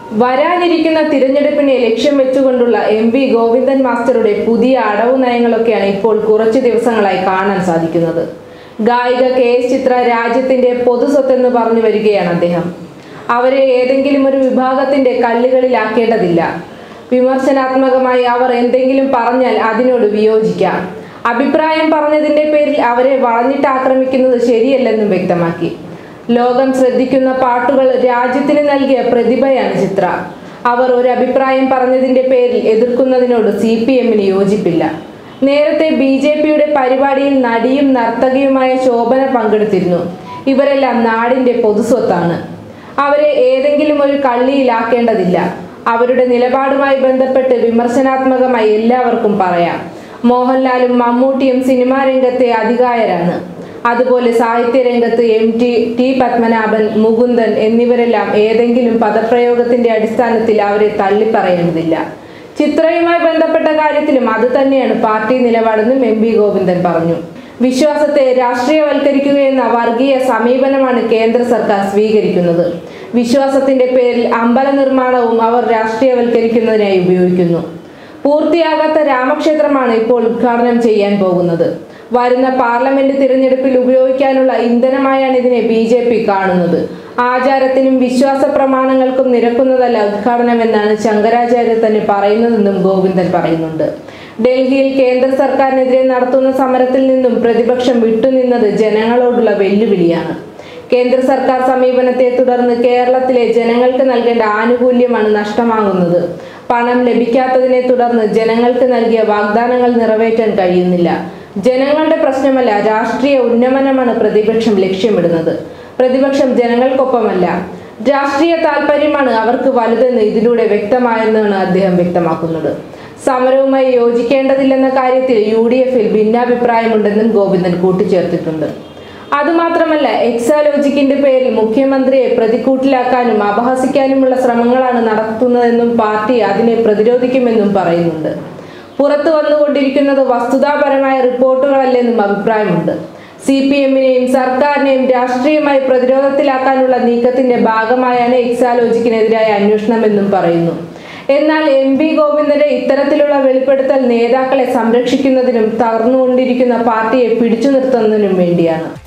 വരാനിരിക്കുന്ന തിരഞ്ഞെടുപ്പിനെ ലക്ഷ്യം വെച്ചുകൊണ്ടുള്ള എം വി ഗോവിന്ദൻ മാസ്റ്ററുടെ പുതിയ അടവു നയങ്ങളൊക്കെയാണ് ഇപ്പോൾ കുറച്ചു ദിവസങ്ങളായി കാണാൻ സാധിക്കുന്നത് ഗായിക കെ എസ് ചിത്ര രാജ്യത്തിന്റെ പൊതുസ്വത്തെന്ന് പറഞ്ഞു വരികയാണ് അദ്ദേഹം അവരെ ഏതെങ്കിലും ഒരു വിഭാഗത്തിന്റെ കല്ലുകളിലാക്കേണ്ടതില്ല വിമർശനാത്മകമായി അവർ എന്തെങ്കിലും പറഞ്ഞാൽ അതിനോട് വിയോജിക്കാം അഭിപ്രായം പറഞ്ഞതിന്റെ പേരിൽ അവരെ വളഞ്ഞിട്ട് ആക്രമിക്കുന്നത് ശരിയല്ലെന്നും വ്യക്തമാക്കി ലോകം ശ്രദ്ധിക്കുന്ന പാട്ടുകൾ രാജ്യത്തിന് നൽകിയ പ്രതിഭയാണ് ചിത്ര അവർ ഒരു അഭിപ്രായം പറഞ്ഞതിന്റെ പേരിൽ എതിർക്കുന്നതിനോട് സി പി എമ്മിന് യോജിപ്പില്ല നേരത്തെ ബി ജെ പിയുടെ പരിപാടിയിൽ നടിയും നർത്തകിയുമായ ശോഭന പങ്കെടുത്തിരുന്നു ഇവരെല്ലാം നാടിന്റെ പൊതുസ്വത്താണ് അവരെ ഏതെങ്കിലും ഒരു കള്ളിയിലാക്കേണ്ടതില്ല അവരുടെ നിലപാടുമായി ബന്ധപ്പെട്ട് വിമർശനാത്മകമായി എല്ലാവർക്കും പറയാം മോഹൻലാലും മമ്മൂട്ടിയും സിനിമാ രംഗത്തെ അധികായരാണ് അതുപോലെ സാഹിത്യ രംഗത്ത് M T T Padmanabhan Mukundan എന്നിവരെല്ലാം ഏതെങ്കിലും പദപ്രയോഗത്തിന്റെ അടിസ്ഥാനത്തിൽ അവരെ തള്ളിപ്പറയേണ്ടതില്ല ചിത്രയുമായി ബന്ധപ്പെട്ട കാര്യത്തിലും അത് തന്നെയാണ് പാർട്ടി നിലപാടെന്നും എം പി ഗോവിന്ദൻ പറഞ്ഞു വിശ്വാസത്തെ രാഷ്ട്രീയവൽക്കരിക്കുകയെന്ന വർഗീയ സമീപനമാണ് കേന്ദ്ര സർക്കാർ സ്വീകരിക്കുന്നത് വിശ്വാസത്തിന്റെ പേരിൽ അമ്പല നിർമ്മാണവും അവർ രാഷ്ട്രീയവൽക്കരിക്കുന്നതിനായി ഉപയോഗിക്കുന്നു പൂർത്തിയാകാത്ത രാമക്ഷേത്രമാണ് ഇപ്പോൾ ഉദ്ഘാടനം ചെയ്യാൻ പോകുന്നത് വരുന്ന പാർലമെന്റ് തിരഞ്ഞെടുപ്പിൽ ഉപയോഗിക്കാനുള്ള ഇന്ധനമായാണ് ഇതിനെ ബി ജെ പി കാണുന്നത് ആചാരത്തിനും വിശ്വാസ പ്രമാണങ്ങൾക്കും നിരക്കുന്നതല്ല ഉദ്ഘാടനമെന്നാണ് ശങ്കരാചാര്യ തന്നെ പറയുന്നതെന്നും ഗോവിന്ദൻ പറയുന്നുണ്ട് ഡൽഹിയിൽ കേന്ദ്ര സർക്കാരിനെതിരെ നടത്തുന്ന സമരത്തിൽ നിന്നും പ്രതിപക്ഷം വിട്ടുനിന്നത് ജനങ്ങളോടുള്ള വെല്ലുവിളിയാണ് കേന്ദ്ര സർക്കാർ സമീപനത്തെ തുടർന്ന് കേരളത്തിലെ ജനങ്ങൾക്ക് നൽകേണ്ട ആനുകൂല്യമാണ് നഷ്ടമാകുന്നത് പണം ലഭിക്കാത്തതിനെ തുടർന്ന് ജനങ്ങൾക്ക് നൽകിയ വാഗ്ദാനങ്ങൾ നിറവേറ്റാൻ കഴിയുന്നില്ല ജനങ്ങളുടെ പ്രശ്നമല്ല രാഷ്ട്രീയ ഉന്നമനമാണ് പ്രതിപക്ഷം ലക്ഷ്യമിടുന്നത് പ്രതിപക്ഷം ജനങ്ങൾക്കൊപ്പമല്ല രാഷ്ട്രീയ താല്പര്യമാണ് അവർക്ക് വലുതെന്ന് ഇതിലൂടെ വ്യക്തമായെന്നാണ് അദ്ദേഹം വ്യക്തമാക്കുന്നത് സമരവുമായി യോജിക്കേണ്ടതില്ലെന്ന കാര്യത്തിൽ യു ഡി എഫിൽ ഭിന്നാഭിപ്രായമുണ്ടെന്നും ഗോവിന്ദൻ കൂട്ടിച്ചേർത്തിട്ടുണ്ട് അതുമാത്രമല്ല എക്സാലോജിക്കിന്റെ പേരിൽ മുഖ്യമന്ത്രിയെ പ്രതിക്കൂട്ടിലാക്കാനും അപഹസിക്കാനുമുള്ള ശ്രമങ്ങളാണ് നടത്തുന്നതെന്നും പാർട്ടി അതിനെ പ്രതിരോധിക്കുമെന്നും പറയുന്നുണ്ട് പുറത്തു വന്നുകൊണ്ടിരിക്കുന്നത് വസ്തുതാപരമായ റിപ്പോർട്ടുകളല്ലെന്നും അഭിപ്രായമുണ്ട് സി പി എമ്മിനെയും സർക്കാരിനെയും രാഷ്ട്രീയമായി പ്രതിരോധത്തിലാക്കാനുള്ള നീക്കത്തിന്റെ ഭാഗമായാണ് എക്സാലോജിക്കിനെതിരായ അന്വേഷണമെന്നും പറയുന്നു എന്നാൽ എം വി ഗോവിന്ദന്റെ ഇത്തരത്തിലുള്ള വെളിപ്പെടുത്തൽ നേതാക്കളെ സംരക്ഷിക്കുന്നതിനും തകർന്നുകൊണ്ടിരിക്കുന്ന പാർട്ടിയെ പിടിച്ചു നിർത്തുന്നതിനും വേണ്ടിയാണ്